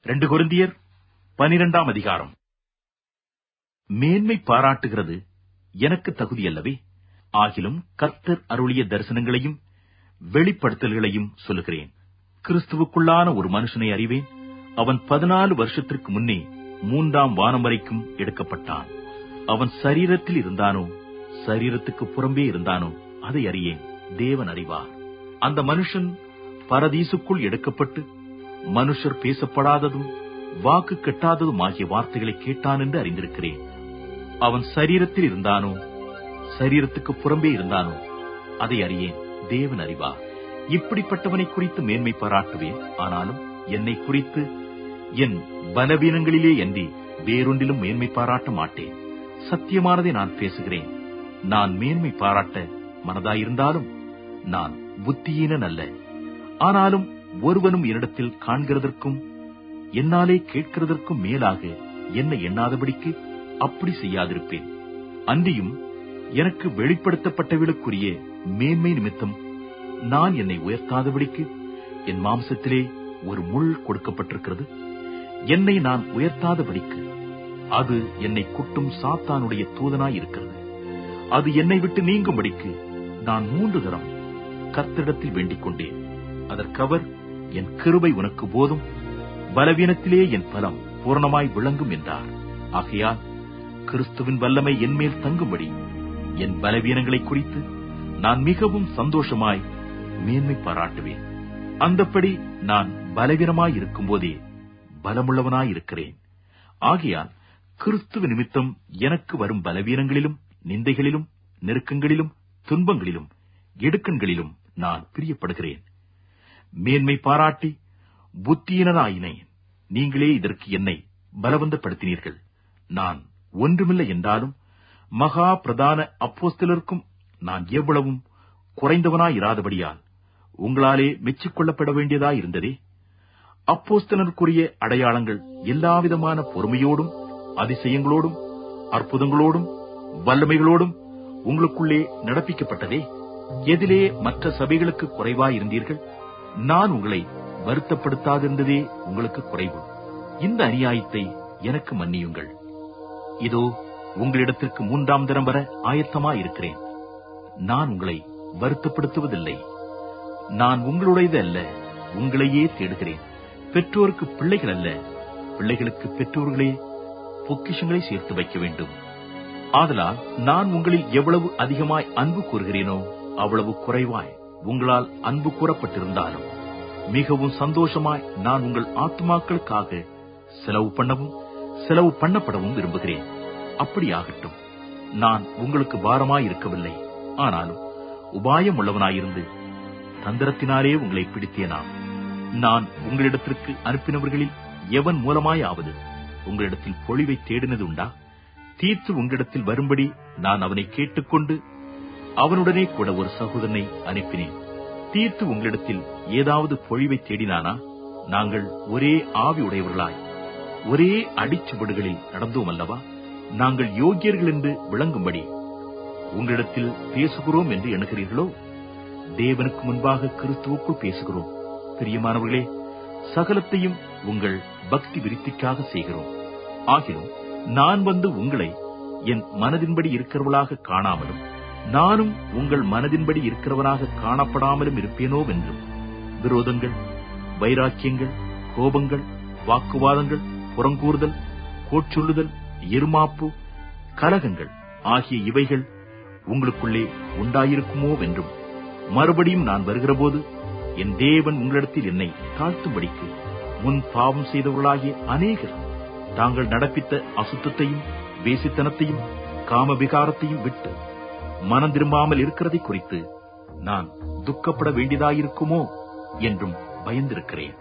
ரெண்டு கொரிந்தியர் பனிரெண்டாம் அதிகாரம் மேன்மை பாராட்டுகிறது எனக்கு தகுதியல்லவே ஆகிலும் கர்த்தர் அருளிய தரிசனங்களையும் வெளிப்படுத்தல்களையும் சொல்லுகிறேன் கிறிஸ்துவுக்குள்ளான ஒரு மனுஷனை அறிவேன் அவன் பதினாலு வருஷத்திற்கு முன்னே மூன்றாம் வானம் வரைக்கும் எடுக்கப்பட்டான் அவன் சரீரத்தில் இருந்தானோ சரீரத்துக்கு புறம்பே இருந்தானோ அதை அறியேன் தேவன் அறிவார் அந்த மனுஷன் பரதீசுக்குள் எடுக்கப்பட்டு மனுஷர் பேசப்படாததும் வாக்கு கெட்டாததும் ஆகிய வார்த்தைகளை கேட்டான் என்று அறிந்திருக்கிறேன் அவன் சரீரத்தில் இருந்தானோ சரீரத்துக்கு புறம்பே இருந்தானோ அதை அறியேன் தேவன் அறிவார் இப்படிப்பட்டவனை குறித்து மேன்மை பாராட்டுவேன் ஆனாலும் என்னை குறித்து என் பலவீனங்களிலே அன்றி வேறொன்றிலும் மேன்மை பாராட்ட மாட்டேன் சத்தியமானதை நான் பேசுகிறேன் நான் மேன்மை பாராட்ட மனதாயிருந்தாலும் நான் புத்தியீனன் அல்ல ஆனாலும் ஒருவனும் என்னிடத்தில் காண்கிறதற்கும் என்னாலே கேட்கிறதற்கும் மேலாக என்னை எண்ணாதபடிக்கு அப்படி செய்யாதிருப்பேன் அன்றியும் எனக்கு வெளிப்படுத்தப்பட்டவர்களுக்குரிய மேன்மை நிமித்தம் நான் என்னை உயர்த்தாதபடிக்கு என் மாம்சத்திலே ஒரு முள் கொடுக்கப்பட்டிருக்கிறது என்னை நான் உயர்த்தாதபடிக்கு அது என்னை குட்டும் சாத்தானுடைய தூதனாய் இருக்கிறது அது என்னை விட்டு நீங்கும்படிக்கு நான் மூன்று தரம் கர்த்தரிடத்தில் வேண்டிக் கொண்டேன் அதற்கவர் என் கிருபை உனக்கு போதும் பலவீனத்திலே என் பலம் பூரணமாய் விளங்கும் என்றார் ஆகையால் கிறிஸ்துவின் வல்லமை என்மேல் தங்கும்படி என் பலவீனங்களை குறித்து நான் மிகவும் சந்தோஷமாய் மேன்மை பாராட்டுவேன் அந்தப்படி நான் பலவீனமாய் இருக்கும்போதே பலமுள்ளவனாய் இருக்கிறேன் ஆகையால் கிறிஸ்துவ நிமித்தம் எனக்கு வரும் பலவீனங்களிலும் நிந்தைகளிலும் நெருக்கங்களிலும் துன்பங்களிலும் இடுக்கண்களிலும் நான் பிரியப்படுகிறேன் மேன்மை பாராட்டி புத்தியினராயினேன் நீங்களே இதற்கு என்னை பலவந்தப்படுத்தினீர்கள் நான் ஒன்றுமில்லை என்றாலும் மகா பிரதான அப்போஸ்தலருக்கும் நான் எவ்வளவும் குறைந்தவனாயிராதபடியால் உங்களாலே மெச்சிக்கொள்ளப்பட வேண்டியதாயிருந்ததே அப்போஸ்தலருக்குரிய அடையாளங்கள் எல்லாவிதமான பொறுமையோடும் அதிசயங்களோடும் அற்புதங்களோடும் வல்லமைகளோடும் உங்களுக்குள்ளே நடப்பிக்கப்பட்டதே எதிலே மற்ற சபைகளுக்கு குறைவாயிருந்தீர்கள் நான் உங்களை வருத்தப்படுத்தாதிருந்ததே உங்களுக்கு குறைவு இந்த அநியாயத்தை எனக்கு மன்னியுங்கள் இதோ உங்களிடத்திற்கு மூன்றாம் தரம் வர ஆயத்தமாயிருக்கிறேன் நான் உங்களை வருத்தப்படுத்துவதில்லை நான் உங்களுடையது அல்ல உங்களையே தேடுகிறேன் பெற்றோருக்கு பிள்ளைகள் அல்ல பிள்ளைகளுக்கு பெற்றோர்களே பொக்கிஷங்களை சேர்த்து வைக்க வேண்டும் ஆதலால் நான் உங்களில் எவ்வளவு அதிகமாய் அன்பு கூறுகிறேனோ அவ்வளவு குறைவாய் உங்களால் அன்பு கூறப்பட்டிருந்தாலும் மிகவும் சந்தோஷமாய் நான் உங்கள் ஆத்மாக்களுக்காக செலவு பண்ணவும் செலவு பண்ணப்படவும் விரும்புகிறேன் அப்படியாகட்டும் நான் உங்களுக்கு பாரமாய் இருக்கவில்லை ஆனாலும் உபாயம் உள்ளவனாயிருந்து தந்திரத்தினாலே உங்களை பிடித்தேனாம் நான் உங்களிடத்திற்கு அனுப்பினவர்களில் எவன் மூலமாயாவது உங்களிடத்தில் பொழிவை தேடினது உண்டா தீர்த்து உங்களிடத்தில் வரும்படி நான் அவனை கேட்டுக்கொண்டு அவனுடனே கூட ஒரு சகோதரனை அனுப்பினேன் தீர்த்து உங்களிடத்தில் ஏதாவது பொழிவை தேடினானா நாங்கள் ஒரே ஆவி உடையவர்களாய் ஒரே அடிச்சுவடுகளில் நடந்தோம் அல்லவா நாங்கள் யோக்கியர்கள் என்று விளங்கும்படி உங்களிடத்தில் பேசுகிறோம் என்று எண்ணுகிறீர்களோ தேவனுக்கு முன்பாக கிறிஸ்துவுக்குள் பேசுகிறோம் பிரியமானவர்களே சகலத்தையும் உங்கள் பக்தி விருத்திக்காக செய்கிறோம் ஆகிலும் நான் வந்து உங்களை என் மனதின்படி இருக்கிறவளாக காணாமலும் நானும் உங்கள் மனதின்படி இருக்கிறவனாக காணப்படாமலும் இருப்பேனோவென்றும் விரோதங்கள் வைராக்கியங்கள் கோபங்கள் வாக்குவாதங்கள் புறங்கூறுதல் கோச்சொல்லுதல் இருமாப்பு கலகங்கள் ஆகிய இவைகள் உங்களுக்குள்ளே உண்டாயிருக்குமோவென்றும் மறுபடியும் நான் வருகிறபோது என் தேவன் உங்களிடத்தில் என்னை தாழ்த்தும்படிக்கு முன் பாவம் செய்தவர்களாகிய அநேகர் தாங்கள் நடப்பித்த அசுத்தத்தையும் வேசித்தனத்தையும் காமவிகாரத்தையும் விட்டு மனம் திரும்பாமல் இருக்கிறதை குறித்து நான் துக்கப்பட வேண்டியதாயிருக்குமோ என்றும் பயந்திருக்கிறேன்